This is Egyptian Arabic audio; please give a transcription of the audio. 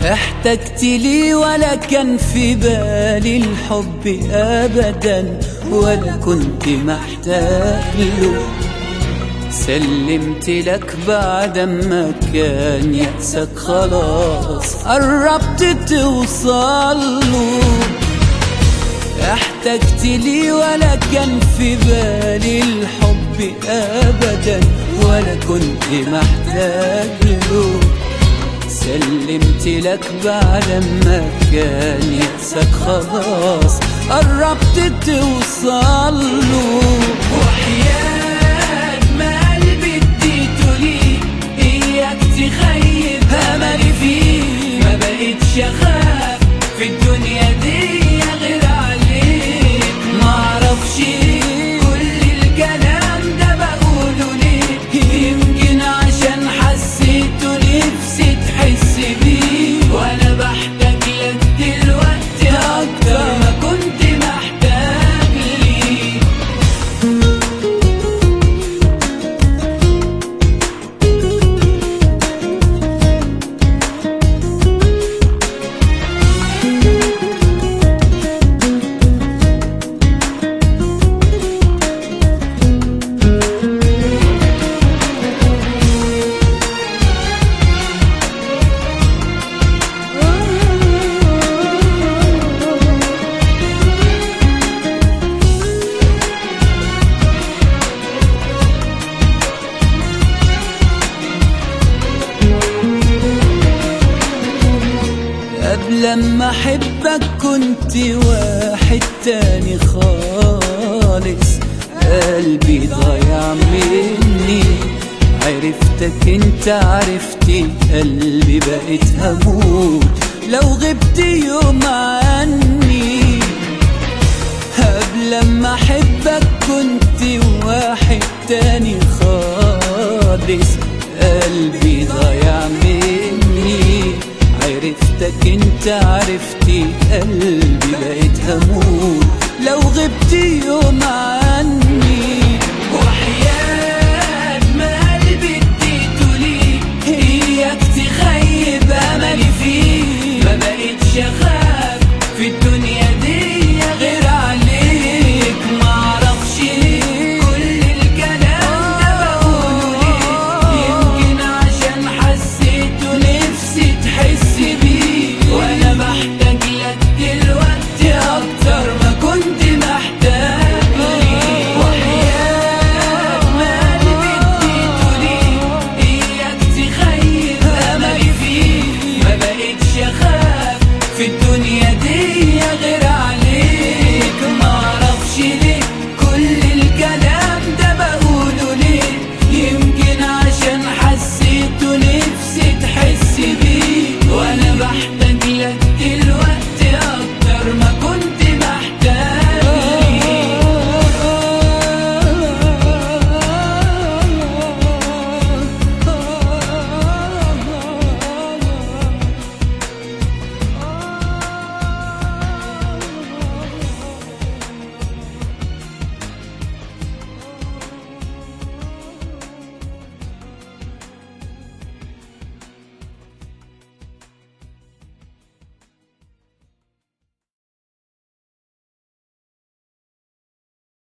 احتجت لي ولا كان في بالي الحب ابدا ولا كنت محتاج له سلمت لك بعد ما كان يأسك خلاص قربت توصل له احتجت لي ولا كان في بالي الحب ابدا ولا كنت محتاج له سلمت لك بعد ما كان يأسك خلاص قربت توصل له وحياة ما قلبي اديته ليك اياك تخيب املي فيك ما بقتش اخاف في الدنيا دي غير عليك معرفش كل الكلام ده بقوله ليه يمكن عشان حسيت نفسي تحس بيه وانا بحتاج لك دلوقتي اكتر ما كنت محتاج ليك قبل ما احبك كنت واحد تاني خالص قلبي ضايع مني عرفتك انت عرفتي قلبي بقيت هموت لو غبت يوم عني قبل ما احبك كنت واحد تاني خالص قلبي ضايع مني عرفتك انت عرفتي قلبي بقيت هموت لو غبت يوم عني